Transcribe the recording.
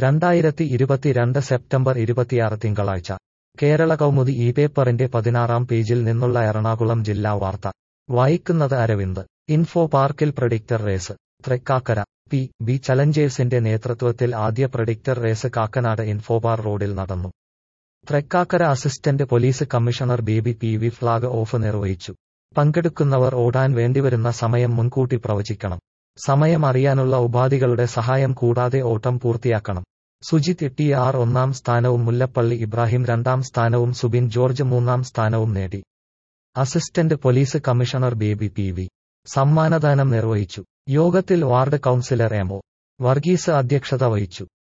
രണ്ടായിരത്തി ഇരുപത്തിരണ്ട് സെപ്റ്റംബർ ഇരുപത്തിയാറ് തിങ്കളാഴ്ച കേരള കൗമുദി ഈ പേപ്പറിന്റെ പതിനാറാം പേജിൽ നിന്നുള്ള എറണാകുളം ജില്ലാ വാർത്ത വായിക്കുന്നത് അരവിന്ദ് ഇൻഫോ പാർക്കിൽ predictor race Thrikkakara P B ചലഞ്ചേഴ്സിന്റെ നേതൃത്വത്തിൽ ആദ്യ പ്രഡിക്ടർ റേസ് കാക്കനാട് ഇൻഫോപാർ റോഡിൽ നടന്നു Thrikkakara assistant police commissioner Baby P V flag off നിർവഹിച്ചു പങ്കെടുക്കുന്നവർ ഓടാൻ വേണ്ടിവരുന്ന സമയം മുൻകൂട്ടി പ്രവചിക്കണം സമയം അറിയാനുള്ള ഉപാധികളുടെ സഹായം കൂടാതെ ഓട്ടം പൂർത്തിയാക്കണം സുജിത് ടി ആർ ഒന്നാം സ്ഥാനവും മുല്ലപ്പള്ളി ഇബ്രാഹിം രണ്ടാം സ്ഥാനവും സുബിൻ ജോർജ് മൂന്നാം സ്ഥാനവും നേടി assistant police commissioner Baby P V സമ്മാനദാനം നിർവഹിച്ചു യോഗത്തിൽ ward councillor M O Varghese അധ്യക്ഷത വഹിച്ചു